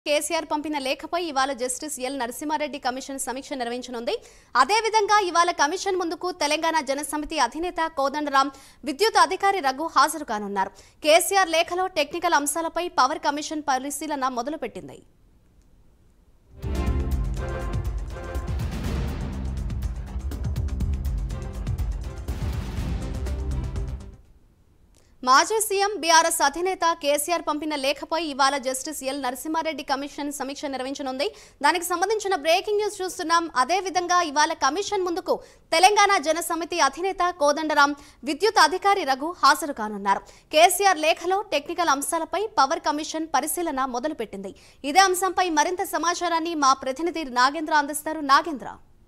కేసీఆర్ పంపిన లేఖపై ఇవాళ justice L Narasimha Reddy commission సమీక్ష నిర్వహించనుంది అదేవిధంగా ఇవాళ కమిషన్ ముందుకు తెలంగాణ జనసమితి అధినేత కోదండరాం విద్యుత్ అధికారి రఘు హాజరు కానున్నారు కేసీఆర్ లేఖలో టెక్నికల్ అంశాలపై పవర్ కమిషన్ పరిశీలన మొదలుపెట్టింది మాజీ సీఎం బీఆర్ఎస్ అధినేత కేసీఆర్ పంపిన లేఖపై ఇవాళ జస్టిస్ ఎల్ నరసింహారెడ్డి కమిషన్ సమీక్ష నిర్వహించనుంది దానికి సంబంధించిన బ్రేకింగ్ న్యూస్ చూస్తున్నాం అదేవిధంగా ఇవాళ కమిషన్ ముందుకు తెలంగాణ జనసమితి అధినేత కోదండరాం విద్యుత్ అధికారి రఘు హాజరు కానున్నారు కేసీఆర్ లేఖలో టెక్నికల్ అంశాలపై పవర్ కమిషన్ పరిశీలన మొదలుపెట్టింది ఇదే అంశంపై మరింత సమాచారాన్ని మా ప్రతినిధి నాగేంద్ర అందిస్తారు నాగేంద్ర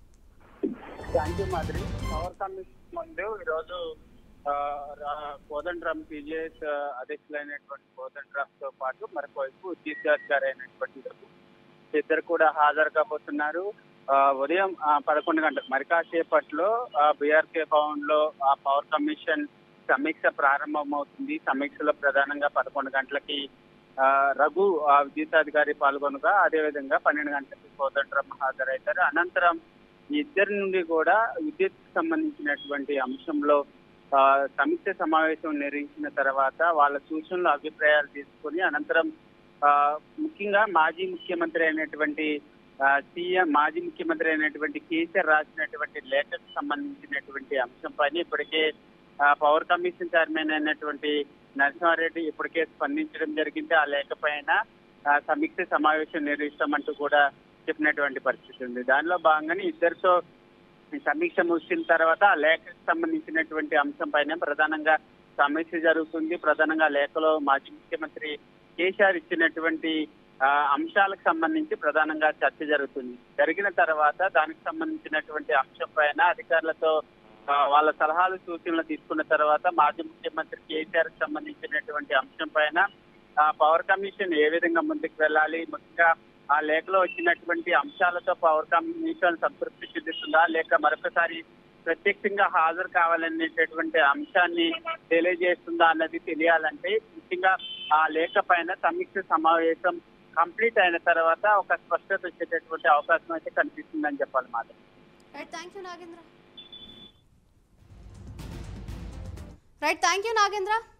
థ్యాంక్ యూ మాదిరి పవర్ కమిషన్ ముందు ఈరోజు ఆ, రా- కోదండరామ్ పీజీఎస్ అధ్యక్షులైనటువంటి కోదండరామ్ తో పాటు మరొకవైపు చీఫ్ గారు అయినటువంటి రఘు. ఇద్దరు కూడా హాజరు కాబోతున్నారు ఆ, ఉదయం ఆ, పదకొండు గంటలకు మరి కాసేపట్లో బీఆర్కే భవన్ లో ఆ పవర్ కమిషన్ సమీక్ష ప్రారంభమవుతుంది సమీక్షలో ప్రధానంగా పదకొండు గంటలకి ఆ, రఘు ఆ, విద్యుతాధికారి పాల్గొనగా అదేవిధంగా పన్నెండు గంటలకి కోదండరామ్ హాజరవుతారు అనంతరం ఈ ఇద్దరి నుండి కూడా విద్యుత్ సంబంధించినటువంటి అంశంలో ఆ, సమీక్ష సమావేశం నిర్వహించిన తర్వాత వాళ్ళ సూచనలు అభిప్రాయాలు తీసుకొని అనంతరం ఆ, ముఖ్యంగా మాజీ ముఖ్యమంత్రి అయినటువంటి ఆ, సీఎం మాజీ ముఖ్యమంత్రి అయినటువంటి కేసీఆర్ రాసినటువంటి లేఖకు సంబంధించినటువంటి అంశంపైన ఇప్పటికే ఆ, పవర్ కమిషన్ చైర్మన్ అయినటువంటి నరసింహారెడ్డి ఇప్పటికే స్పందించడం జరిగింది ఆ లేఖ పైన ఆ, సమీక్ష సమావేశం నిర్వహిస్తామంటూ కూడా చెప్పినటువంటి పరిస్థితి ఉంది దానిలో భాగంగానే ఇద్దరితో ఈ సమీక్ష ముగిసిన తర్వాత ఆ లేఖకు సంబంధించినటువంటి అంశం పైన ప్రధానంగా సమీక్ష జరుగుతుంది ప్రధానంగా లేఖలో మాజీ ముఖ్యమంత్రి కేసీఆర్ ఇచ్చినటువంటి ఆ, అంశాలకు సంబంధించి ప్రధానంగా చర్చ జరుగుతుంది జరిగిన తర్వాత దానికి సంబంధించినటువంటి అంశం పైన అధికారులతో ఆ, వాళ్ళ సలహాలు సూచనలు తీసుకున్న తర్వాత మాజీ ముఖ్యమంత్రి కేసీఆర్ కి సంబంధించినటువంటి అంశం పైన ఆ, పవర్ కమిషన్ ఏ విధంగా ముందుకు వెళ్ళాలి ముఖ్యంగా ఆ లేఖలో వచ్చినటువంటి అంశాలతో పవర్ కమిషన్ సంతృప్తి చెందుతుందా లేక మరొకసారి ప్రత్యక్షంగా హాజరు కావాలనేటటువంటి అంశాన్ని తెలియజేస్తుందా అన్నది తెలియాలంటే ముఖ్యంగా ఆ లేఖ పైన సమీక్ష సమావేశం కంప్లీట్ అయిన తర్వాత ఒక స్పష్టత వచ్చేటటువంటి అవకాశం అయితే కనిపిస్తుందని చెప్పాలి మాట right thank you Nagendra right thank you Nagendra